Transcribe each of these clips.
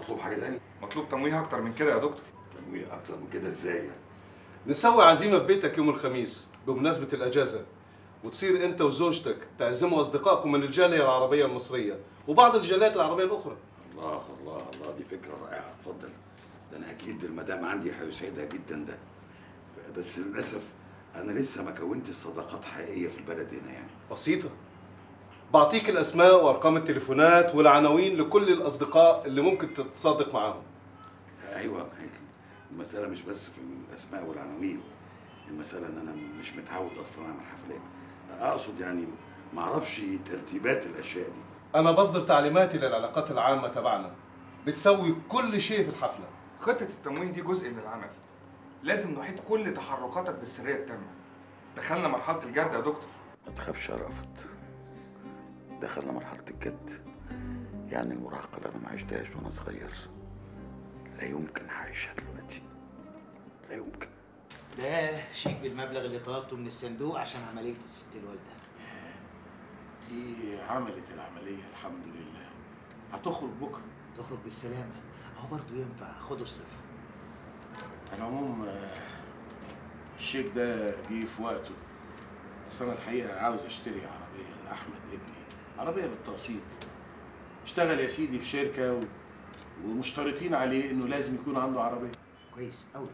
مطلوب حاجه تاني مطلوب تمويه اكتر من كده يا دكتور تمويه اكتر من كده ازاي يعني نسوي عزيمه في بيتك يوم الخميس بمناسبه الاجازه وتصير انت وزوجتك تعزموا اصدقائكم من الجاليه العربيه المصريه وبعض الجاليات العربيه الاخرى الله الله الله دي فكره رائعه اتفضل ده انا اكيد المدام عندي هيسعدها جدا ده بس للاسف انا لسه ما كونتش صداقات حقيقيه في البلد هنا يعني بسيطه بعطيك الاسماء وارقام التليفونات والعناوين لكل الاصدقاء اللي ممكن تتصادق معاهم ايوه المساله مش بس في الاسماء والعناوين المساله ان انا مش متعود اصلا اعمل حفلات اقصد يعني ما اعرفش ترتيبات الاشياء دي انا بصدر تعليماتي للعلاقات العامه تبعنا بتسوي كل شيء في الحفله خطه التمويه دي جزء من العمل لازم نحيط كل تحركاتك بالسريه التامه دخلنا مرحله الجد يا دكتور ما تخافش يا رافت دخلنا مرحله الجد يعني المراهقه اللي انا ما عشتهاش وانا صغير لا يمكن هعيشها دلوقتي لا يمكن ده شيك بالمبلغ اللي طلبته من الصندوق عشان عمليه الست الوالده دي عملت العملية الحمد لله هتخرج بكرة تخرج بالسلامه اهو برضه ينفع خد اصرفه على العموم آه، الشيك ده جه في وقته بس أنا الحقيقة عاوز أشتري عربية لأحمد ابني عربية بالتقسيط اشتغل يا سيدي في شركة و... ومشترطين عليه إنه لازم يكون عنده عربية كويس قوي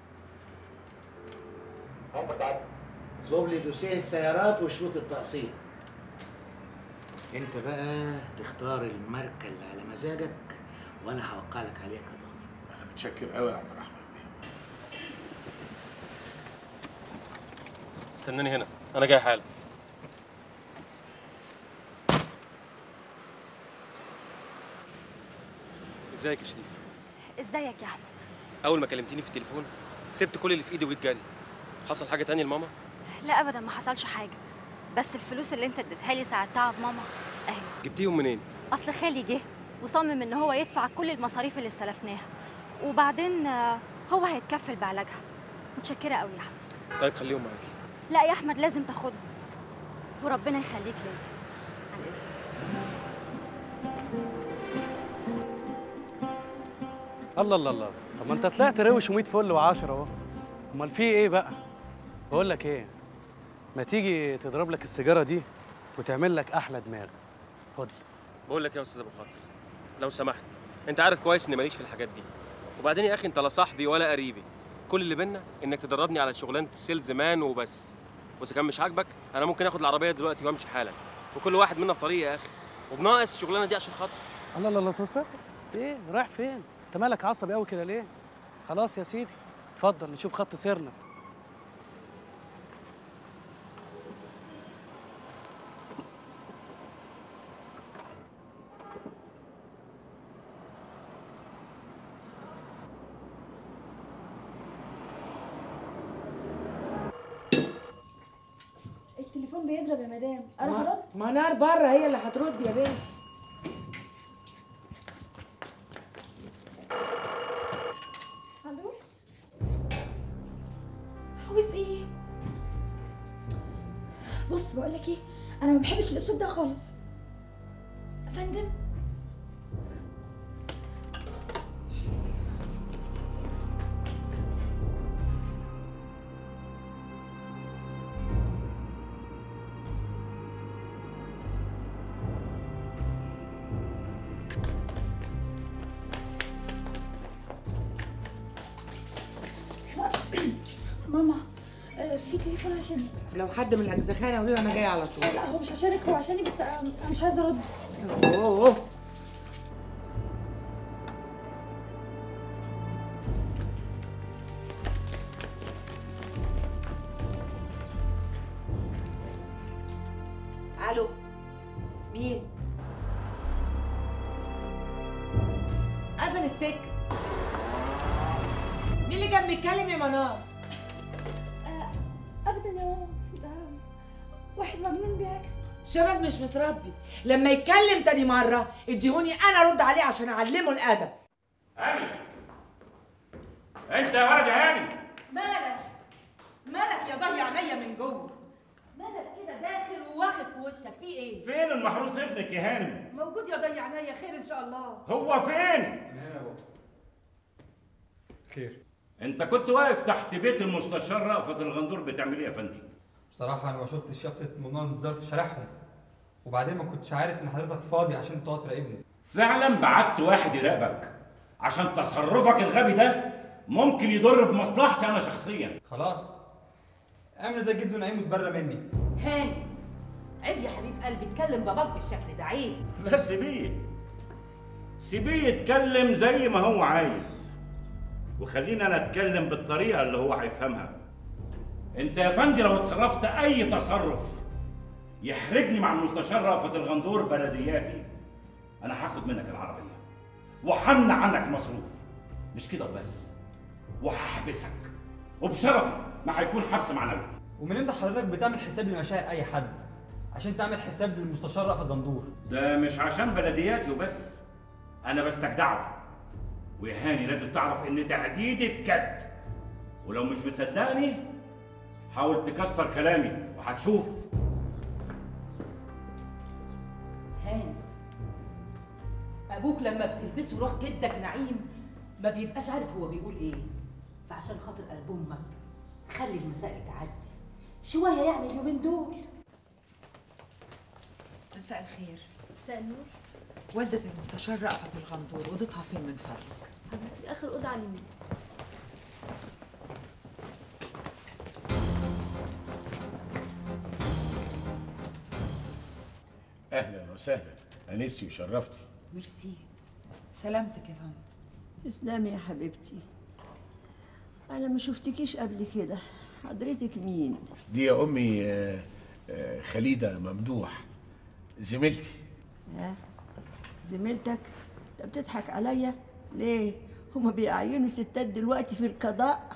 اطلب لي دوسيه السيارات وشروط التقسيط انت بقى تختار الماركه اللي على مزاجك وانا هوقع لك عليها كضمان أنا متشكر قوي يا عبد الرحمن بيه استناني هنا انا جاي حالا ازيك يا شريف ازيك يا احمد اول ما كلمتيني في التليفون سبت كل اللي في ايدي وجيت جري حصل حاجه تانية لماما لا ابدا ما حصلش حاجه بس الفلوس اللي انت اديتها لي ساعه تعب ماما اهي جبتيهم منين اصل خالي جه وصمم ان هو يدفع كل المصاريف اللي استلفناها وبعدين آه، هو هيتكفل بعلاجها متشكره قوي يا احمد طيب خليهم معاكي لا يا احمد لازم تاخدهم وربنا يخليك ليا عن اذنك الله الله الله طب ما انت طلعت روش و100 فل و10 اهو امال في ايه بقى بقول لك ايه ما تيجي تضرب لك السيجاره دي وتعمل لك احلى دماغ خد بقول لك يا استاذ ابو خاطر لو سمحت انت عارف كويس اني ماليش في الحاجات دي وبعدين يا اخي انت لا صاحبي ولا قريبي كل اللي بينا انك تدربني على شغلانه السيلز مان وبس واذا كان مش عاجبك انا ممكن اخد العربيه دلوقتي وامشي حالا وكل واحد منا في طريق يا اخي وبناقص الشغلانه دي عشان خاطر الله الله الله بص بص بص. ايه رايح فين انت مالك عصبي قوي كده ليه خلاص يا سيدي اتفضل نشوف خط سيرنا التليفون بيضرب يا مدام اروح ارد ما نار بره هي اللي هترد يا بنتي الو عاوز ايه بص بقول لك ايه انا ما بحبش الاسلوب ده خالص يا فندم ماما آه، في تليفون عشاني لو حد من الاجزخانه قولي له انا جايه على طول لا هو مش عشانك هو عشاني بس انا أنا مش عايزه ارد اوه الو مين قفل السكه مين اللي كان بيتكلم يا منار آه، ابدا يا ماما ده واحد مجنون بيعكس شباب مش متربي لما يتكلم تاني مرة اديهوني انا ارد عليه عشان اعلمه الادب هاني انت يا ولد يا هاني مالك مالك يا ضي عينيا من جوه مالك كده داخل وواخد في وشك في ايه فين المحروس ابنك يا هانم موجود يا ضي عينيا خير ان شاء الله هو فين خير انت كنت واقف تحت بيت المستشار رأفت الغندور بتعمل ايه يا فندم بصراحة أنا ما شفتش شفطة ممنوع الانتظار في شارعهم وبعدين ما كنتش عارف إن حضرتك فاضي عشان تقعد تراقبني فعلا بعت واحد يراقبك عشان تصرفك الغبي ده ممكن يضر بمصلحتي انا شخصيا خلاص اعمل زي جدو نعيم وتبرى مني هاني عيب يا حبيب قلبي اتكلم باباك بالشكل ده عيب لا سيبيه سيبيه يتكلم زي ما هو عايز وخلينا انا اتكلم بالطريقه اللي هو هيفهمها انت يا فندي لو اتصرفت اي تصرف يحرجني مع المستشار رأفت الغندور بلدياتي انا هاخد منك العربيه وهمنع عنك المصروف مش كده وبس وهحبسك وبشرفي ما هيكون حبس معنوي ومن امتى حضرتك بتعمل حساب لمشاعر أي حد عشان تعمل حساب للمستشار رأفت غندور ده مش عشان بلدياتي وبس انا بستجدعه ويا هاني لازم تعرف ان تهديدي بجد ولو مش مصدقني حاول تكسر كلامي وهتشوف هاني ابوك لما بتلبسه روح جدك نعيم ما بيبقاش عارف هو بيقول ايه فعشان خاطر قلب امك خلي المسائل تعدي شويه يعني اليومين دول مساء الخير مساء النور والدة المستشار رأفت الغندور اوضتها فين من فضلك؟ حضرتك اخر اوضه على اليمين اهلا وسهلا انستي وشرفتي ميرسي سلامتك يا فندم تسلمي يا حبيبتي انا ما شفتكيش قبل كده حضرتك مين دي يا امي آه، آه، خليده ممدوح زميلتي ها زميلتك انت بتضحك عليا ليه هما بيعينوا ستات دلوقتي في القضاء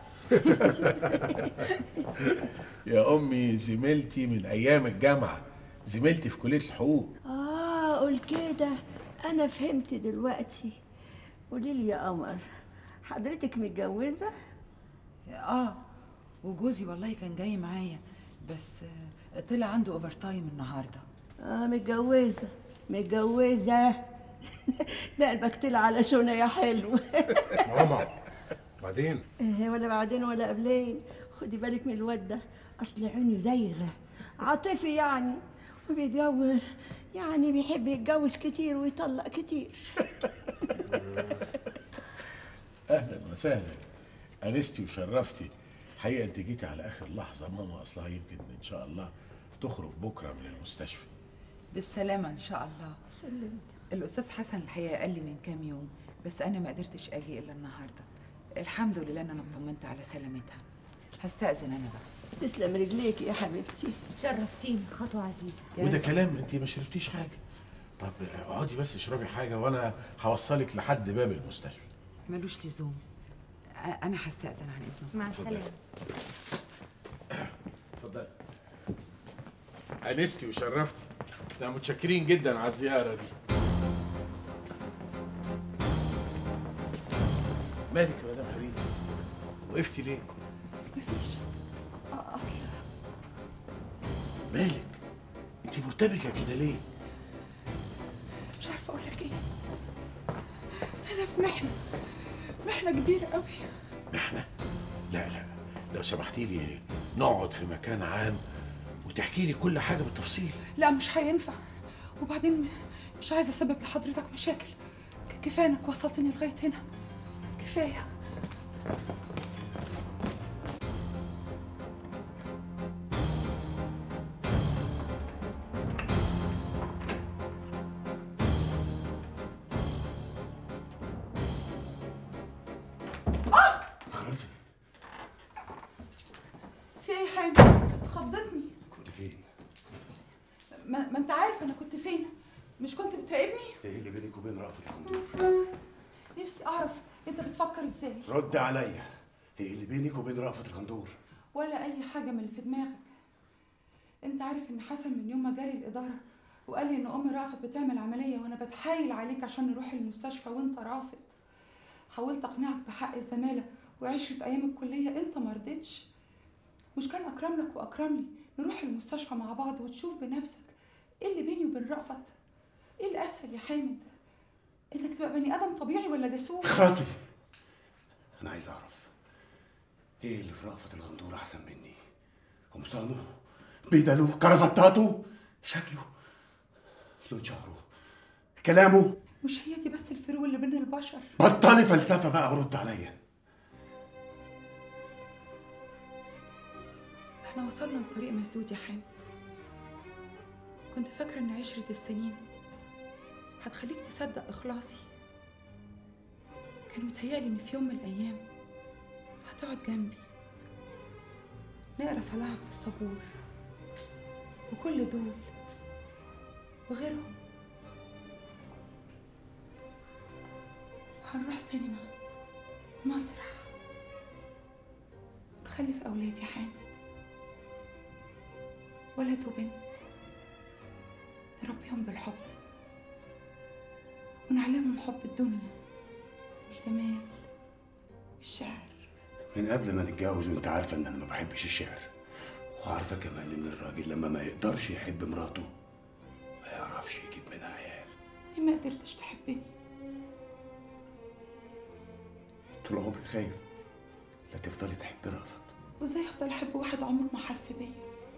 يا امي زميلتي من ايام الجامعه زميلتي في كليه الحقوق اه قول كده انا فهمت دلوقتي قولي لي يا قمر حضرتك متجوزه اه وجوزي والله كان جاي معايا بس آه، طلع عنده اوفر تايم النهارده اه متجوزه متجوزه ده قلبك طلع على شونه يا حلو ماما بعدين إيه ولا بعدين ولا قبلين خدي بالك من الواد ده اصل عينه زيغه عاطفي يعني وبيتجوز يعني بيحب يتجوز كتير ويطلق كتير اهلا وسهلا انستي وشرفتي حقيقه انت جيتي على اخر لحظه ماما اصلها يمكن ان شاء الله تخرج بكره من المستشفى بالسلامة إن شاء الله سلمي الأستاذ حسن الحقيقة قال لي من كام يوم بس أنا ما قدرتش أجي إلا النهاردة الحمد لله إن أنا اطمنت على سلامتها هستأذن أنا بقى تسلم رجليك يا حبيبتي شرفتيني خطوة عزيزة وده كلام انت ما شربتيش حاجه طب اقعدي بس اشربي حاجه وانا هوصلك لحد باب المستشفى ملوش لزوم أ- أنا هستأذن عن إذنك مع اتفضلي. السلامة اتفضلي انستي وشرفتي ده متشكرين جدا على الزياره دي مالك يا مدام فريد وقفتي ليه مفيش أ- أصل مالك انت مرتبكه كده ليه مش عارفة أقول لك إيه أنا في محنة محنة كبيرة قوي محنه لا لا لو سمحتي لي نقعد في مكان عام وتحكي لي كل حاجه بالتفصيل لا مش هينفع وبعدين مش عايزة أسبب لحضرتك مشاكل ك- كفاية إنك وصلتني لغاية هنا كفاية خلاص في ايه يا حامد خضتني كنت فين؟ ما, ما انت عارف انا كنت فين مش كنت بتراقبني ايه اللي بينك وبين رأفت الغندور؟ نفسي اعرف انت بتفكر ازاي رد عليا ايه اللي بينك وبين رأفت الغندور؟ ولا اي حاجه من اللي في دماغك انت عارف ان حسن من يوم ما جالي الاداره وقال لي ان ام رأفت بتعمل عمليه وانا بتحايل عليك عشان نروح المستشفى وانت رافض حاولت اقنعك بحق الزماله وعشره ايام الكليه انت ما رضيتش مش كان اكرم لك واكرم لي نروح المستشفى مع بعض وتشوف بنفسك ايه اللي بيني وبين رأفت ايه الاسهل يا حامد انك تبقى بني ادم طبيعي ولا جاسوس خلاصي انا عايز اعرف ايه اللي في رأفت الغندور احسن مني قمصانه بدله كرافتاته شكله لون شعره كلامه مش هي دي بس الفروق اللي بين البشر بطلي فلسفه بقى ورد عليا احنا وصلنا لطريق مسدود يا حامد كنت فاكرة ان عشرة السنين هتخليك تصدق اخلاصي كان متهيألي ان في يوم من الايام هتقعد جنبي نقرا صلاح عبد الصبور وكل دول وغيرهم هنروح سينما مسرح نخلف أولاد يا حامد ولد وبنت نربيهم بالحب ونعلمهم حب الدنيا والجمال والشعر من قبل ما نتجوز وانت عارفه ان انا ما بحبش الشعر وعارفه كمان ان الراجل لما ما يقدرش يحب مراته ما يعرفش يجيب منها عيال ليه ما قدرتش تحبني طول عمري خايف لا تفضلي تحبي رأفت وازاي افضل احب واحد عمره ما حس بيا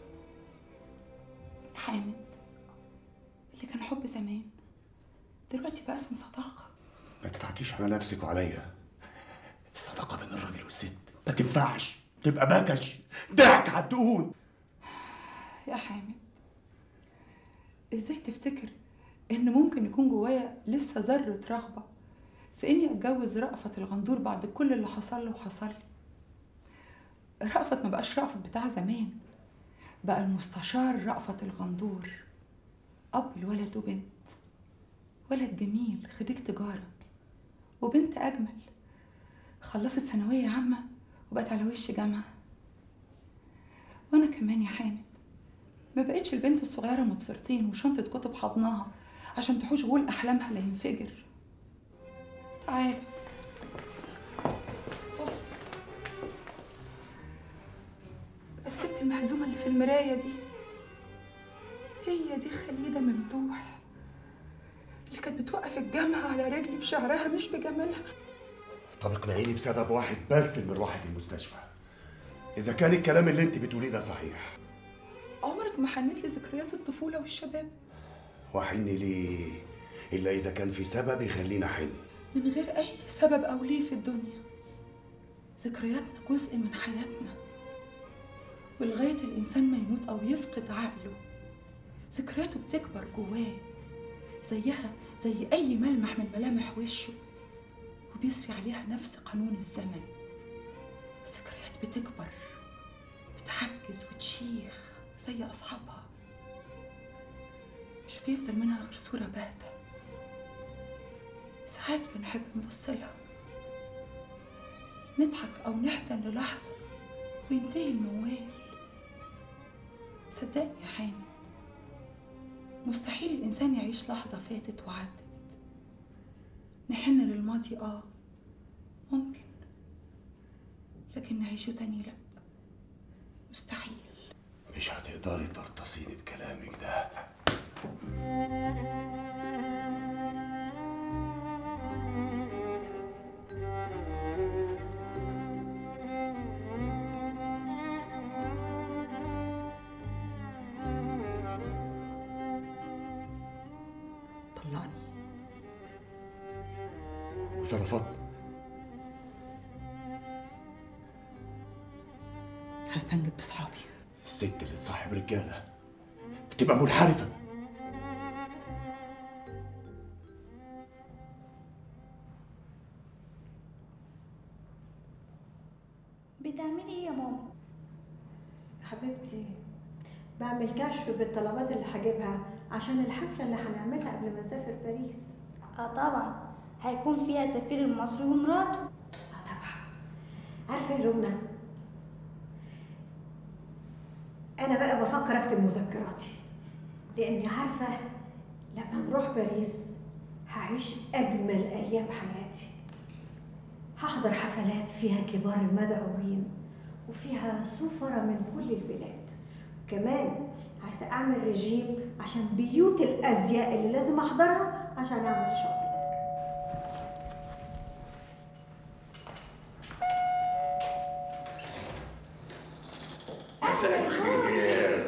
حامد اللي كان حب زمان دلوقتي بقى اسمه صداقة ما تضحكيش على نفسك وعليا الصداقه بين الراجل والست ما تنفعش تبقى بكش ضحك على الدقون يا حامد ازاي تفتكر ان ممكن يكون جوايا لسه ذرة رغبة في اني اتجوز رأفت الغندور بعد كل اللي حصل له وحصل لي رأفت ما بقاش رأفت بتاع زمان بقى المستشار رأفت الغندور أب الولد وبنت ولد جميل خريج تجارة وبنت أجمل خلصت ثانوية عامة وبقت على وش جامعة وأنا كمان يا حامد ما بقتش البنت الصغيرة مطفرتين وشنطة كتب حضناها عشان تحوش غول أحلامها لا ينفجر تعال بص الست المهزومة اللي في المراية دي هي دي خليدة ممدوح اللي كانت بتوقف الجامعة على رجلي بشعرها مش بجمالها طب اقنعيني بسبب واحد بس من مروحك المستشفى اذا كان الكلام اللي انت بتقوليه ده صحيح عمرك ما حنيت لذكريات الطفولة والشباب وحن ليه الا اذا كان في سبب يخلينا حن من غير أي سبب أو ليه في الدنيا ذكرياتنا جزء من حياتنا ولغاية الإنسان ما يموت أو يفقد عقله ذكرياته بتكبر جواه زيها زي أي ملمح من ملامح وشه وبيسري عليها نفس قانون الزمن الذكريات بتكبر بتعجز وتشيخ زي أصحابها مش بيفضل منها غير صورة باهتة ساعات بنحب نبص لها نضحك أو نحزن للحظة وينتهي الموال صدقني يا حامد مستحيل الإنسان يعيش لحظة فاتت وعدت نحن للماضي آه ممكن لكن نعيشه تاني لأ مستحيل مش هتقدري ترتصيني بكلامك ده طلقني وإذا رفضت هستنجد بصحابي الست اللي تصاحب رجاله بتبقى منحرفه بتعملي ايه يا ماما حبيبتي بعمل كشف بالطلبات اللي هجيبها عشان الحفلة اللي هنعملها قبل ما نسافر باريس اه طبعا هيكون فيها سفير المصري ومراته عارفة يا لبنى أنا بقى بفكر أكتب مذكراتي لأني عارفة لما نروح باريس هعيش أجمل أيام حياتي هحضر حفلات فيها كبار المدعوين وفيها سفرة من كل البلاد كمان عايزة أعمل رجيم عشان بيوت الأزياء اللي لازم أحضرها عشان أعمل شغل مساء الخير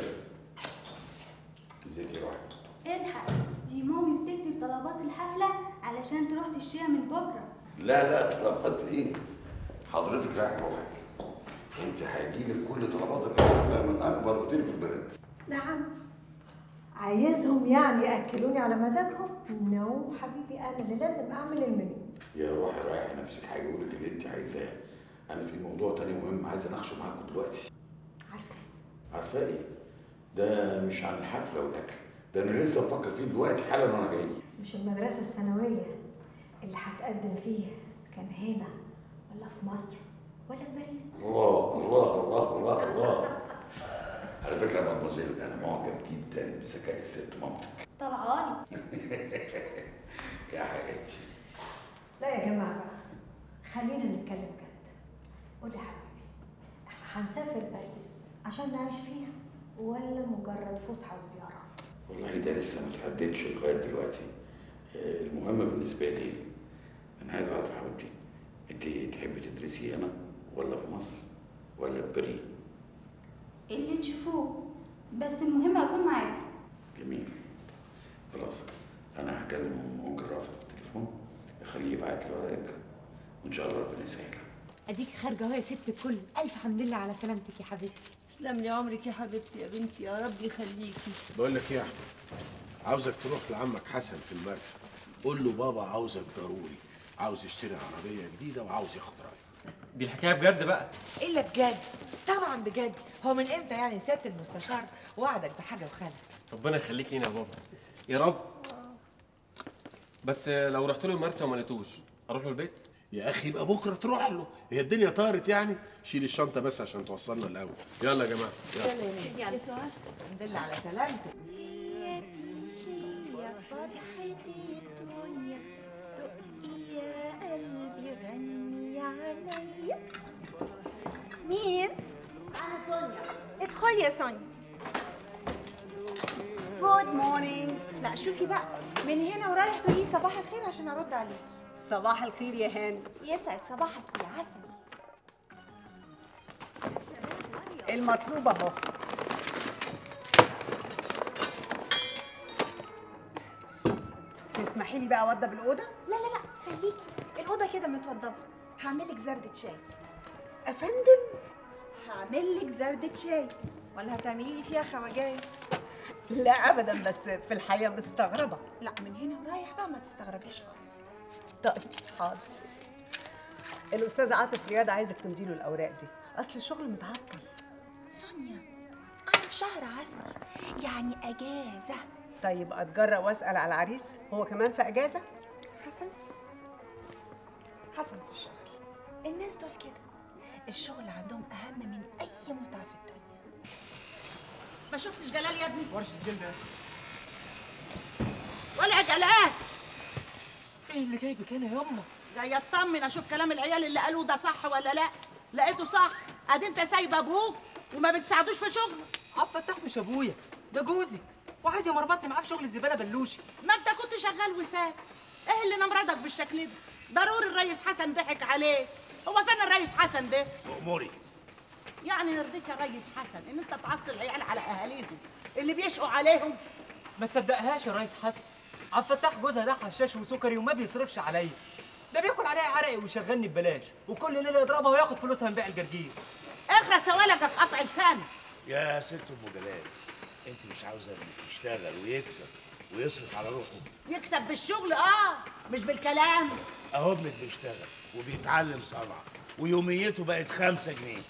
ازيك يا روحي الحق دي مامي بتكتب طلبات الحفلة علشان تروح تشتريها من بكرة لا لا طلبات ايه حضرتك رايح روحك انت هيجيلك كل طلبات الحفله من اكبر اوتيل في البلد نعم عايزهم يعني يأكلوني على مزاجهم؟ نو حبيبي أنا اللي لازم أعمل المنيو يا روحي رايح نفسك هيقولك اللي انت عايزاه انا في موضوع تاني مهم عايز اناقشه معاكم دلوقتي عارفة عارفاه ايه ده مش عن الحفله والاكل ده انا لسه بفكر فيه دلوقتي حالا وانا جاي مش المدرسة الثانوية اللي هتقدم فيها إذا كان هنا ولا في مصر ولا في باريس الله الله الله الله الله على فكره يا مدموزيل انا معجب جدا بذكاء الست مامتك طلعاني يا حياتي لا يا جماعة بقى خلينا نتكلم جد قول يا حبيبي احنا هنسافر باريس عشان نعيش فيها ولا مجرد فسحة وزيارة والله ده لسه ما تحددش لغايه دلوقتي آه، المهم بالنسبه لي انا عايز اعرف يا حبيبتي انت تحبي تدرسي هنا ولا في مصر ولا في بري اللي تشوفوه بس المهم أكون معاكم جميل خلاص انا هكلم ممكن رافع في التليفون اخليه يبعت لي ورقك وان شاء الله ربنا يسهلها اديك خارجه اهو يا ست الكل الف حمد لله على سلامتك يا حبيبتي تسلم لي عمرك يا حبيبتي يا بنتي يا رب يخليكي بقول لك ايه يا احمد عاوزك تروح لعمك حسن في المرسى قول له بابا عاوزك ضروري عاوز يشتري عربيه جديده وعاوز ياخد رايك دي الحكايه بجد بقى الا بجد طبعا بجد هو من امتى يعني سياده المستشار وعدك بحاجه وخلف ربنا يخليك لينا يا بابا يا رب بس لو رحت له المرسى وما لقيتوش اروح له البيت يا اخي يبقى بكره تروح له هي الدنيا طارت يعني شيل الشنطه بس عشان توصلنا الاول يلا يا جماعه يلا يلا سؤال الحمد لله على سلامتك يا فرحتي الدنيا دقي يا قلبي غني يا عينيا مين؟ أنا سونيا ادخلي يا سونيا جود مورنينج لا شوفي بقى من هنا ورايح تقولي صباح الخير عشان أرد عليكي صباح الخير يا هاني يسعد صباحك يا عسل المطلوب اهو تسمحي لي بقى اوضب الاوضه لا لا لا خليكي الأوضة كده متوضبة هعمل لك زردة شاي أفندم هعمل لك زردة شاي ولا هتعملي لي فيها خواجاية لا ابدا بس في الحقيقه مستغربه لا من هنا ورايح بقى ما تستغربيش خالص طيب حاضر الاستاذ عاطف رياض عايزك تمضي له الاوراق دي اصل الشغل متعطل سونيا أنا في شهر عسل يعني أجازة طيب اتجرأ واسال على العريس هو كمان في اجازه حسن حسن في الشغل الناس دول كده الشغل عندهم أهم من أي متعة في الدنيا ما شفتش جلال يا ابني ورشة جلد ولا يا جلال ايه اللي جايبك هنا يا امه جاي اطمن اشوف كلام العيال اللي قالوه ده صح ولا لا لقيته صح ادي انت سايب ابوك وما بتساعدوش في شغله عبد الفتاح مش ابويا ده جوزي وعايز يمرمطني معاه في شغل الزباله بلوشي ما انت كنت شغال وساب ايه اللي نمرضك بالشكل ده ضروري الريس حسن ضحك عليه هو فين الريس حسن ده اموري يعني يرضيك يا ريس حسن ان انت تعصي العيال على اهاليهم اللي بيشقوا عليهم ما تصدقهاش يا ريس حسن عبد الفتاح جوزها ده حشاش وسكري وما بيصرفش عليا ده بياكل عليا عرقي ويشغلني ببلاش وكل ليله يضربها وياخد فلوسها من بيع الجرجير اخرى سوالك قطع لسانك يا ست ام جلال انت مش عاوزه ابنك يشتغل ويكسب ويصرف على روحه يكسب بالشغل اه مش بالكلام اهو ابنك بيشتغل وبيتعلم صنعه ويوميته بقت خمسة جنيه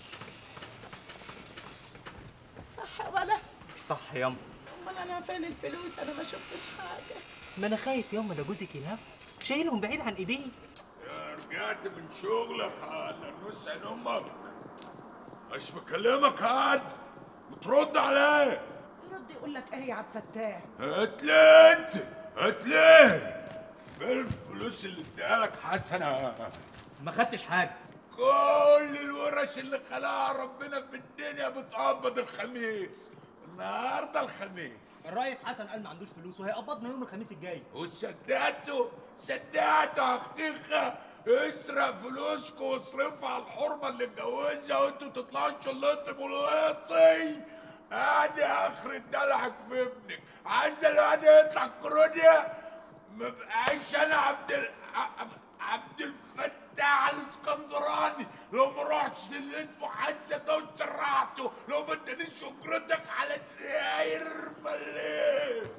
صح ولا صح ياما امال انا فين الفلوس انا ما شفتش حاجه ما انا خايف ياما ده جوزك يلهف شايلهم بعيد عن ايديه رجعت من شغلك على نص عين امك مش بكلمك عاد بترد عليا يرد يقول لك ايه يا عبد الفتاح هات لي انت هات لي فين الفلوس اللي اديها لك حسنه ما خدتش حاجه كل الورش اللي خلقها ربنا في الدنيا بتقبض الخميس النهارده الخميس الرئيس حسن قال ما عندوش فلوس وهيقبضنا يوم الخميس الجاي وصدقته صدقته يا حقيقة اسرق فلوسكم واصرفها على الحرمة اللي اتجوزها وانتوا تطلعوا شلطي بلطي ادي اخر دلعك في ابنك عايز الواد يطلع كرونيا مبقاش انا عبد ال... عب- عبد الفتاح الاسكندراني لو ما رحتش للي اسمه حسن ده وشرعته لو ما ادانيش اجرتك على الداير مليت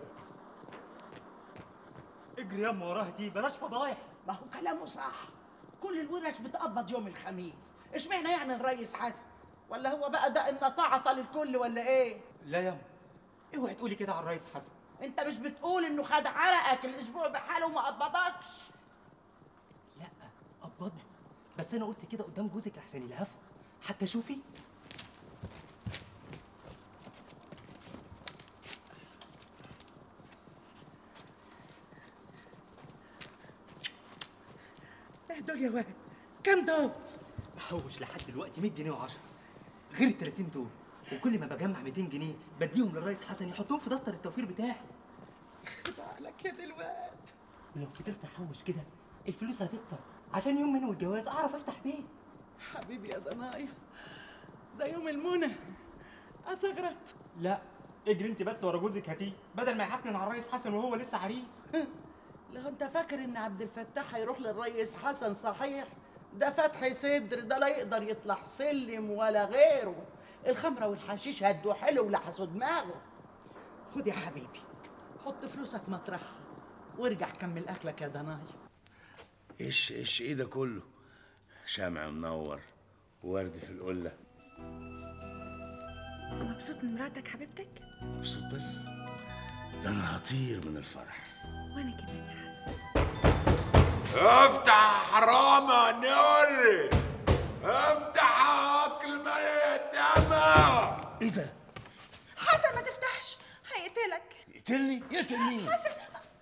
اجري ياما وراها دي بلاش فضايح ما هو كلامه صح كل الورش بتقبض يوم الخميس اشمعنى يعني الريس حسن ولا هو بقى ده ان طاعة للكل ولا ايه لا ياما اوعي تقولي كده على الرئيس حسن انت مش بتقول انه خد عرقك الاسبوع بحاله وما قبضكش قبضني بس انا قلت كده قدام جوزك لحسن يلهفه حتى شوفي ايه دول يا واد كام دول محوش لحد دلوقتي 100 جنيه و10 غير ال 30 دول وكل ما بجمع 200 جنيه بديهم للرئيس حسن يحطهم في دفتر التوفير بتاعي على كده الواد ولو فضلت احوش كده الفلوس هتكتر عشان يوم منه الجواز اعرف افتح بيت حبيبي يا ضنايا ده يوم المنى أصغرت لا اجري انت بس ورا جوزك هاتيه بدل ما يحكم على الرئيس حسن وهو لسه عريس لو انت فاكر ان عبد الفتاح هيروح للريس حسن صحيح ده فتح صدر ده لا يقدر يطلع سلم ولا غيره الخمره والحشيش هدوا حلو ولحسوا دماغه خد يا حبيبي حط فلوسك مطرحها وارجع كمل اكلك يا ضنايا ايش ايش ايه ده كله شمع منور وورد في القله مبسوط من مراتك حبيبتك مبسوط بس ده انا هطير من الفرح وانا كمان يا افتح حرام يا نوري افتح اكل مال اليتامى ايه ده؟ حسن ما تفتحش هيقتلك يقتلني؟ يقتل مين؟ حسن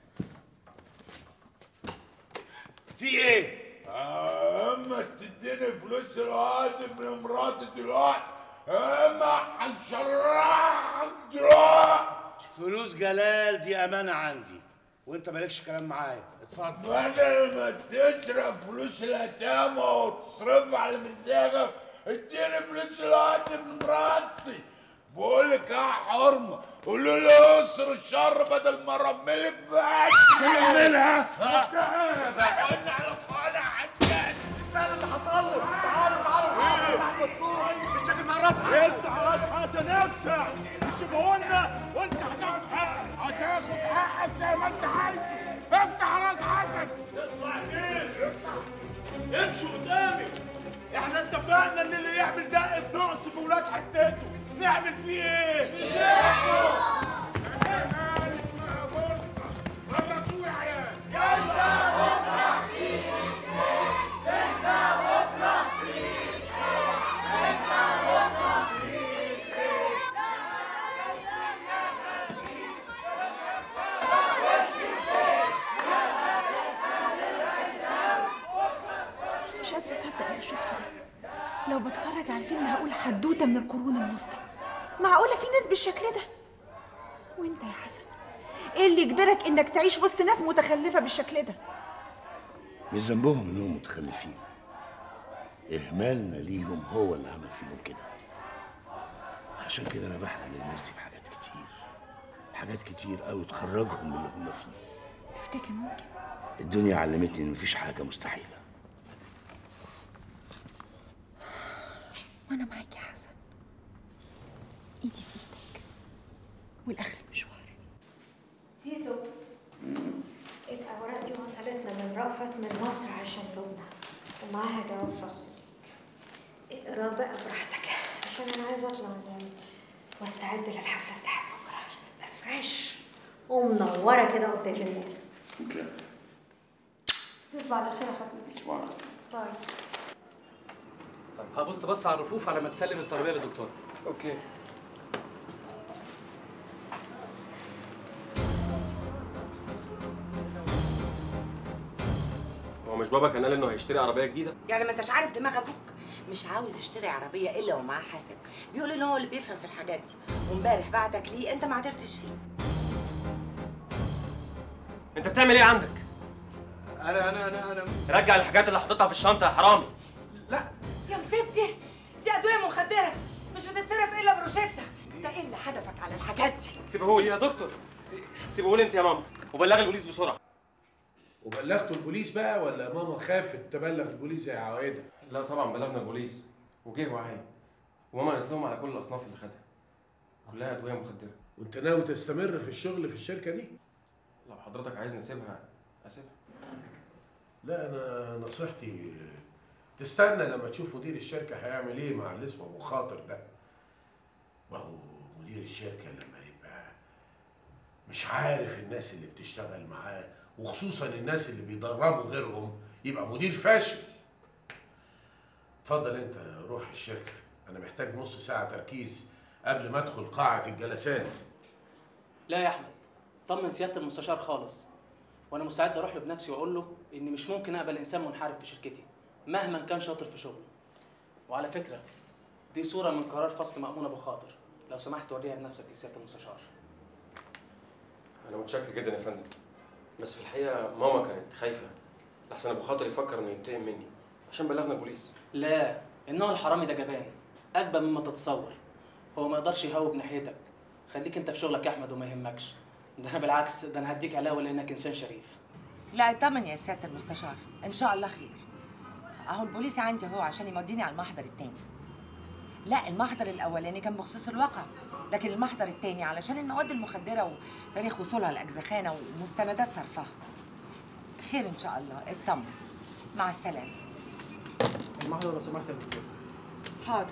في ايه؟ اما تديني فلوس الهاتف من مراتي دلوقتي اما هنشرحك دلوقتي فلوس جلال دي امانه عندي وانت مالكش كلام معايا اتفضل بدل ما تسرق فلوس اليتامى وتصرفها على مزاجك اديني فلوس الهاتف من مراتي بقول لك يا حرمه قولوا له يسر الشر بدل ما ارملك بس ترملها؟ تعالى بقى قلنا على فاضي حجاج السهل اللي حصل له تعالوا تعالوا تعالوا مسطور مش هاجي مع راسك انت خلاص حسن افشع سيبونا وانت هتاخد حقك هتاخد حقك زي ما انت عايز افتح راس حسن اطلع جيش امشوا قدامي احنا اتفقنا ان اللي يعمل دقة نقص في ولاد حتته نعمل فيه ايه؟ مش قادرة أصدق اللي شفته ده لو بتفرج على الفيلم هقول حدوتة من القرون الوسطى معقولة في ناس بالشكل ده وانت يا حسن ايه اللي يجبرك انك تعيش وسط ناس متخلفة بالشكل ده مش ذنبهم انهم متخلفين اهمالنا ليهم هو اللي عمل فيهم كده عشان كده انا بحلم للناس دي بحاجات كتير حاجات كتير قوي تخرجهم من اللي هم فيه تفتكر ممكن الدنيا علمتني ان مفيش حاجه مستحيله وانا معاك يا حسن ايدي في ايدك والاخر المشوار زيزو الأوراق دي وصلتنا من رأفت من مصر عشان لبنى ومعاها جواب شخصي ليك اقرا بقى براحتك عشان أنا عايزة أطلع أنام واستعد للحفلة بتاعت بكرة عشان أبقى فريش ومنورة كده قدام الناس اوكي تصبح على خير يا حبيبي صباح باي طب هبص بص على الرفوف على ما تسلم التربيه للدكتور اوكي هو مش بابا كان قال انه هيشتري عربيه جديده يعني ما انتش عارف دماغ ابوك مش عاوز يشتري عربيه الا ومعاه حسن بيقول ان هو اللي بيفهم في الحاجات دي وامبارح بعتك ليه انت ما عترتش فيه انت بتعمل ايه عندك انا انا انا انا رجع الحاجات اللي حطيتها في الشنطه يا حرامي يا مصيبتي دي ادويه مخدره مش بتتصرف الا بروشته ده ايه اللي حدفك على الحاجات دي سيبهولي يا دكتور سيبهولي انت يا ماما وبلغي البوليس بسرعه وبلغتوا البوليس بقى ولا ماما خافت تبلغ البوليس زي عوايدها لا طبعا بلغنا البوليس وجه وعاي وماما قالت لهم على كل الاصناف اللي خدها كلها ادويه مخدره وانت ناوي تستمر في الشغل في الشركه دي لو حضرتك عايز نسيبها اسيبها لا انا نصيحتي تستنى لما تشوف مدير الشركه هيعمل ايه مع اللي اسمه ابو خاطر ده ما هو مدير الشركه لما يبقى مش عارف الناس اللي بتشتغل معاه وخصوصا الناس اللي بيدربوا غيرهم يبقى مدير فاشل اتفضل انت روح الشركه انا محتاج نص ساعه تركيز قبل ما ادخل قاعه الجلسات لا يا احمد طمن سياده المستشار خالص وانا مستعد اروح له بنفسي واقول له اني مش ممكن اقبل انسان منحرف في شركتي مهما كان شاطر في شغله وعلى فكره دي صوره من قرار فصل مأمون ابو خاطر لو سمحت وريها بنفسك لسياده المستشار انا متشكر جدا يا فندم بس في الحقيقه ماما كانت خايفه لحسن ابو خاطر يفكر انه ينتقم مني عشان بلغنا البوليس لا النوع الحرامي ده جبان اجبن مما تتصور هو ما يقدرش يهوب ناحيتك خليك انت في شغلك يا احمد وما يهمكش ده انا بالعكس ده انا هديك علاوه لانك انسان شريف لا اطمن يا سياده المستشار ان شاء الله خير اهو البوليس عندي اهو عشان يمضيني على المحضر التاني لا المحضر الاولاني كان بخصوص الواقع لكن المحضر التاني علشان المواد المخدره وتاريخ وصولها لاجزخانه ومستندات صرفها خير ان شاء الله اطمن مع السلامه المحضر لو سمحت يا دكتور حاضر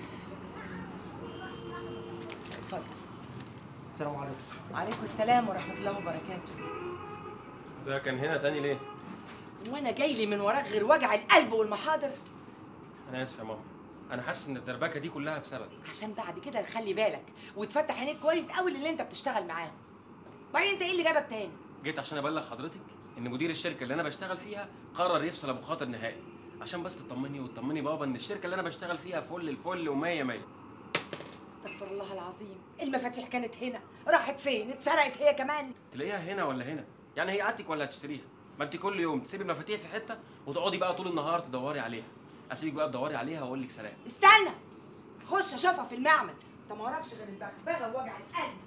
اتفضل السلام عليكم وعليكم السلام ورحمه الله وبركاته ده كان هنا تاني ليه وانا جاي لي من وراك غير وجع القلب والمحاضر انا اسف يا ماما انا حاسس ان الدربكه دي كلها بسبب عشان بعد كده تخلي بالك وتفتح عينيك كويس قوي للي انت بتشتغل معاهم بعدين انت ايه اللي جابك تاني جيت عشان ابلغ حضرتك ان مدير الشركه اللي انا بشتغل فيها قرر يفصل ابو خاطر نهائي عشان بس تطمني وتطمني بابا ان الشركه اللي انا بشتغل فيها فل الفل ومية مية استغفر الله العظيم المفاتيح كانت هنا راحت فين اتسرقت هي كمان تلاقيها هنا ولا هنا يعني هي عادتك ولا هتشتريها ما انت كل يوم تسيبي المفاتيح في حته وتقعدي بقى طول النهار تدوري عليها اسيبك بقى تدوري عليها واقول لك سلام استنى خش اشوفها في المعمل انت ما وراكش غير البغبغه ووجع القلب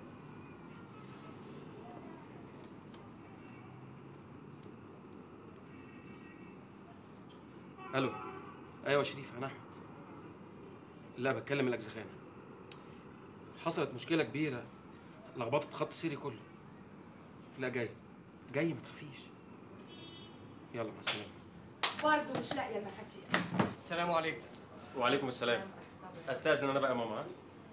الو ايوه شريف انا احمد لا بتكلم الاجزخانه حصلت مشكله كبيره لخبطت خط سيري كله لا جاي جاي ما تخافيش يلا مع السلامه برضه مش لاقيه المفاتيح السلام عليكم وعليكم السلام استاذن انا بقى يا ماما ها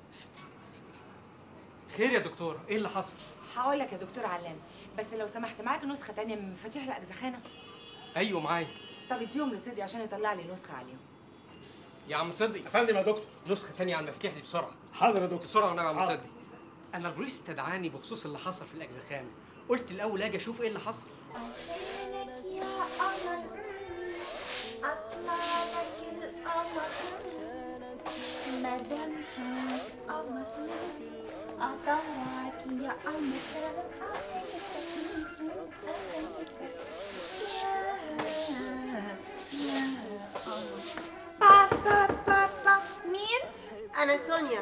خير يا دكتور ايه اللي حصل هقول لك يا دكتور علام بس لو سمحت معاك نسخه تانية من مفاتيح الاجزخانه ايوه معايا طب اديهم لسيدي عشان يطلع لي نسخه عليهم يا عم صدقي يا فندم يا دكتور نسخه ثانيه على المفاتيح دي بسرعه حاضر يا دكتور بسرعه والنبي يا عم حاضر. صدقي انا البوليس استدعاني بخصوص اللي حصل في الاجزخانه قلت الاول اجي اشوف ايه اللي حصل عشانك يا قمر اطلع لك القمر مدام قمر اطلعك يا قمر با با با با مين؟ أنا سونيا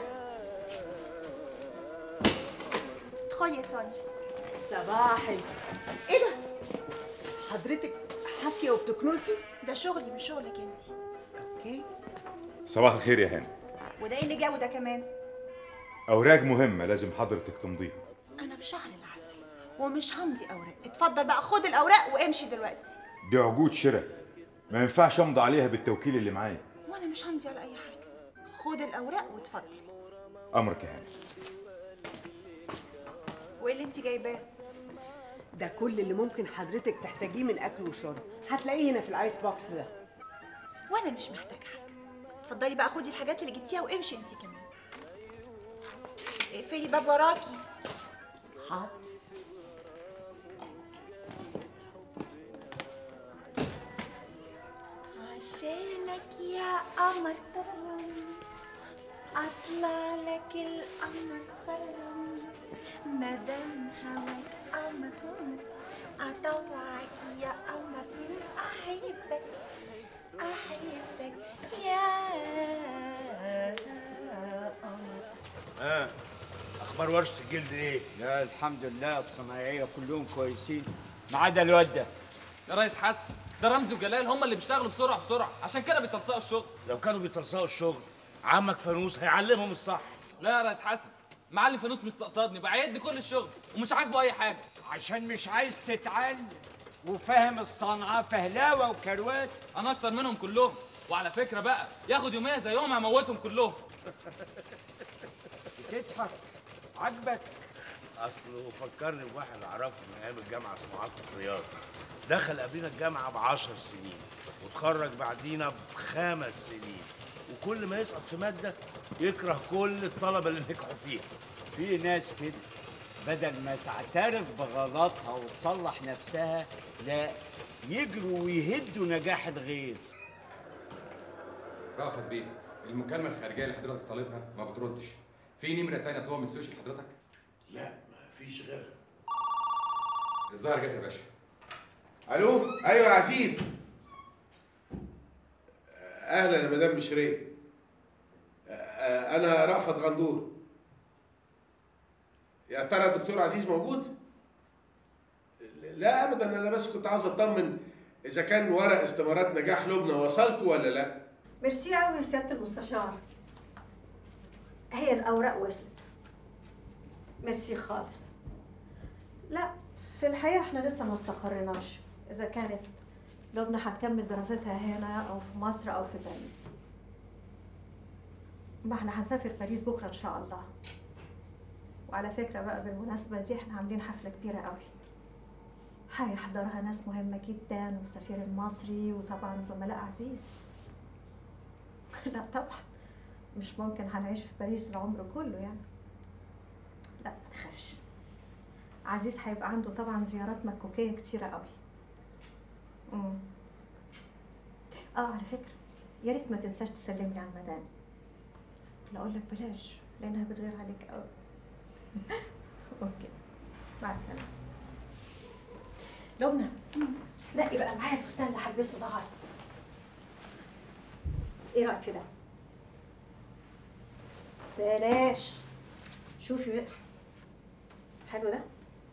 ادخلي يا سونيا صباحي ايه ده؟ حضرتك حافيه وبتكنسي؟ ده شغلي مش شغلك انت اوكي صباح الخير يا هاني وده ايه اللي جابه ده كمان؟ أوراق مهمة لازم حضرتك تمضيها أنا في شهر العسل ومش همضي أوراق اتفضل بقى خد الأوراق وامشي دلوقتي دي عقود شراء ما ينفعش أمضي عليها بالتوكيل اللي معايا وأنا مش همضي على أي حاجة خد الأوراق واتفضل أمرك يا هاني وإيه اللي أنت جايباه؟ ده كل اللي ممكن حضرتك تحتاجيه من اكل وشرب هتلاقيه هنا في الايس بوكس ده وأنا مش محتاجة حاجة اتفضلي بقى خدي الحاجات اللي جبتيها وامشي أنت كمان اقفلي باب وراكي حاضر عشانك لك يا قمر تررم اطلع لك القمر فررم مدام هواك قمر اطوعك يا قمر احبك احبك يا قمر ها اخبار ورشه الجلد ايه؟ لا الحمد لله الصنايعيه كلهم كويسين ما عدا الواد ده يا ريس حسن ده رمزي وجلال هم اللي بيشتغلوا بسرعه بسرعه عشان كده بيتلصقوا الشغل لو كانوا بيتلصقوا الشغل عمك فانوس هيعلمهم الصح لا يا ريس حسن معلم فانوس مستقصدني بعيدني كل الشغل ومش عاجبه اي حاجه عشان مش عايز تتعلم وفاهم الصنعه فهلاوه وكروات انا اشطر منهم كلهم وعلى فكره بقى ياخد يوميه زيهم هموتهم كلهم بتضحك عاجبك اصله فكرني بواحد اعرفه من ايام الجامعه اسمه عاطف رياض دخل قبلنا الجامعه بعشر سنين وتخرج بعدينا بخمس سنين وكل ما يسقط في ماده يكره كل الطلبه اللي نجحوا فيها في ناس كده بدل ما تعترف بغلطها وتصلح نفسها لا يجروا ويهدوا نجاح الغير رأفت بيه المكالمة الخارجية اللي حضرتك طالبها ما بتردش في نمرة تانية طبعا من السوشيال حضرتك؟ لا مفيش غيرها الظاهر جت يا باشا الو ايوه يا عزيز اهلا يا مدام بشريه آه، انا رأفت غندور يا ترى الدكتور عزيز موجود لا ابدا انا بس كنت عاوز اطمن اذا كان ورق استمارات نجاح لبنى وصلكم ولا لا ميرسي قوي يا سياده المستشار هي الاوراق وصلت ميرسي خالص لا في الحقيقه احنا لسه ما استقريناش اذا كانت لبنى هتكمل دراستها هنا او في مصر او في باريس ما احنا هنسافر باريس بكره ان شاء الله وعلى فكره بقى بالمناسبه دي احنا عاملين حفله كبيره قوي هيحضرها ناس مهمه جدا والسفير المصري وطبعا زملاء عزيز لا طبعا مش ممكن هنعيش في باريس العمر كله يعني لا ما تخافش عزيز هيبقى عنده طبعا زيارات مكوكية كتيرة قوي امم اه على فكرة يا ريت ما تنساش تسلمي على المدام لا اقول لك بلاش لانها بتغير عليك قوي اوكي مع السلامة لبنى نقي بقى معايا الفستان اللي هلبسه ده غلط ايه رايك في ده بلاش شوفي بقى حلو ده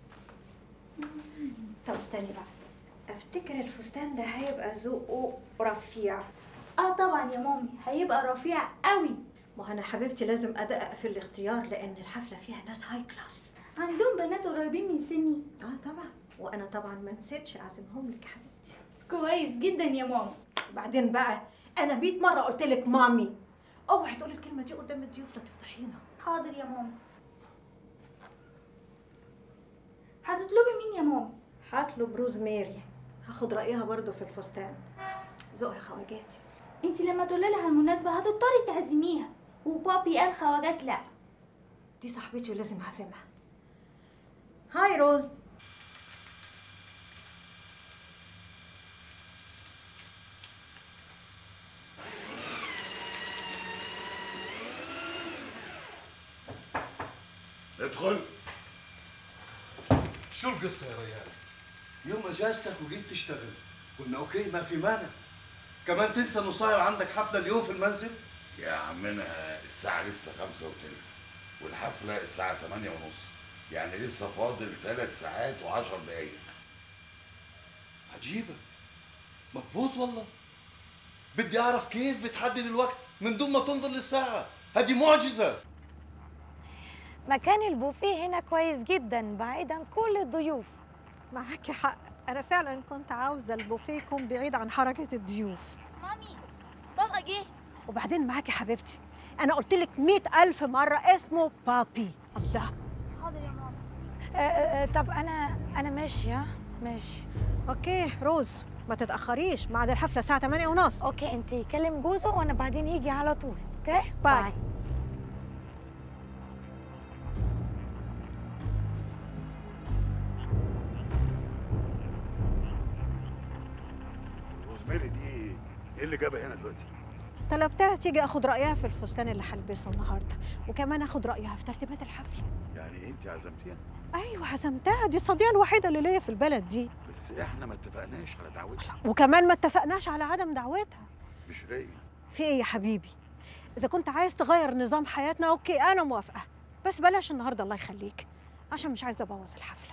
طب استني بقى افتكر الفستان ده هيبقى ذوقه رفيع اه طبعا يا مامي هيبقى رفيع قوي ما انا حبيبتي لازم ادقق في الاختيار لان الحفله فيها ناس هاي كلاس عندهم بنات قريبين من سني اه طبعا وانا طبعا ما نسيتش اعزمهم لك يا حبيبتي كويس جدا يا ماما وبعدين بقى انا 100 مره قلت لك مامي اوعي تقولي الكلمه دي قدام الضيوف لا تفضحينا حاضر يا ماما هتطلبي مين يا ماما هطلب روز ماري هاخد رايها برضو في الفستان ذوقها خواجاتي انت لما تقولي لها المناسبه هتضطري تعزميها وبابي قال خواجات لا دي صاحبتي ولازم اعزمها هاي روز ادخل شو القصة يا ريان؟ يوم اجازتك وجيت تشتغل قلنا اوكي ما في مانع كمان تنسى انه صاير عندك حفلة اليوم في المنزل؟ يا عمنا الساعة لسه خمسة وتلت والحفلة الساعة تمانية ونص يعني لسه فاضل ثلاث ساعات وعشر دقايق عجيبة مضبوط والله بدي اعرف كيف بتحدد الوقت من دون ما تنظر للساعة هذه معجزة مكان البوفيه هنا كويس جدا بعيد عن كل الضيوف معاكي حق انا فعلا كنت عاوزه البوفيه يكون بعيد عن حركه الضيوف مامي بابا جه وبعدين معاكي حبيبتي انا قلت لك مئة ألف مرة اسمه بابي الله حاضر يا ماما آه، آه، طب انا انا ماشيه ماشي اوكي روز ما تتأخريش ميعاد الحفلة الساعة 8 ونص اوكي انت كلم جوزه وانا بعدين يجي على طول اوكي باي روزماري دي ايه اللي جابها هنا دلوقتي طلبتها تيجي اخد رايها في الفستان اللي هلبسه النهارده وكمان اخد رايها في ترتيبات الحفله يعني انت عزمتيها ايوه عزمتها دي الصديقه الوحيده اللي ليا في البلد دي بس احنا ما اتفقناش على دعوتها وكمان ما اتفقناش على عدم دعوتها بشريه في ايه يا حبيبي اذا كنت عايز تغير نظام حياتنا اوكي انا موافقه بس بلاش النهارده الله يخليك عشان مش عايزه ابوظ الحفله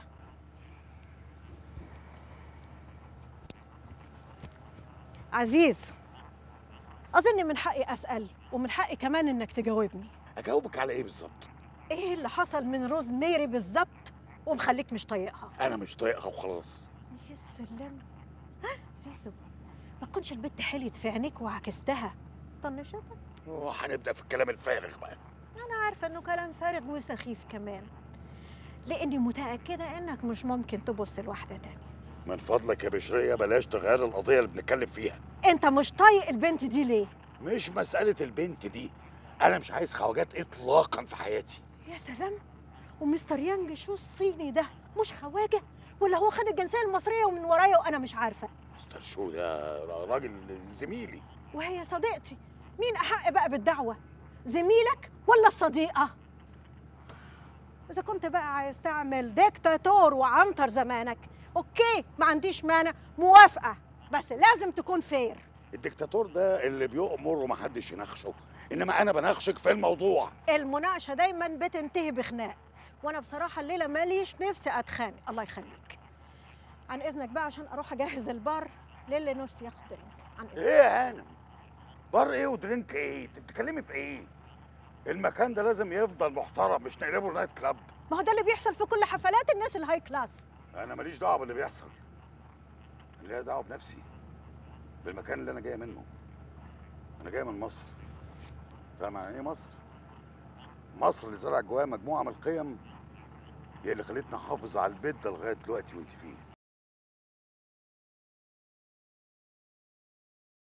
عزيز اظن من حقي اسال ومن حقي كمان انك تجاوبني اجاوبك على ايه بالظبط ايه اللي حصل من روز ميري بالظبط ومخليك مش طايقها انا مش طايقها وخلاص يا سلام ها سيسو ما تكونش البت حليت في عينيك وعكستها طنشتك وهنبدا في الكلام الفارغ بقى انا عارفه انه كلام فارغ وسخيف كمان لاني متاكده انك مش ممكن تبص لواحده تانية من فضلك يا بشريه بلاش تغير القضيه اللي بنتكلم فيها انت مش طايق البنت دي ليه مش مساله البنت دي انا مش عايز خواجات اطلاقا في حياتي يا سلام ومستر يانج شو الصيني ده مش خواجه ولا هو خد الجنسيه المصريه ومن ورايا وانا مش عارفه مستر شو ده راجل زميلي وهي صديقتي مين احق بقى بالدعوه زميلك ولا الصديقه اذا كنت بقى عايز تعمل ديكتاتور وعنتر زمانك اوكي ما عنديش مانع موافقه بس لازم تكون فير الدكتاتور ده اللي بيؤمر ومحدش يناقشه انما انا بناقشك في الموضوع المناقشه دايما بتنتهي بخناق وانا بصراحه الليله ماليش نفسي اتخانق الله يخليك عن اذنك بقى عشان اروح اجهز البار للي نفسي ياخد درينك عن اذنك ايه يا هانم بار ايه ودرينك ايه انت بتتكلمي في ايه المكان ده لازم يفضل محترم مش نقلبه نايت كلاب ما هو ده اللي بيحصل في كل حفلات الناس الهاي كلاس انا ماليش دعوه باللي بيحصل انا ليا دعوه بنفسي بالمكان اللي انا جاي منه انا جاي من مصر فاهم يعني ايه مصر مصر اللي زرع جواها مجموعه من القيم هي اللي خلتني احافظ على البيت ده لغايه دلوقتي وانت فيه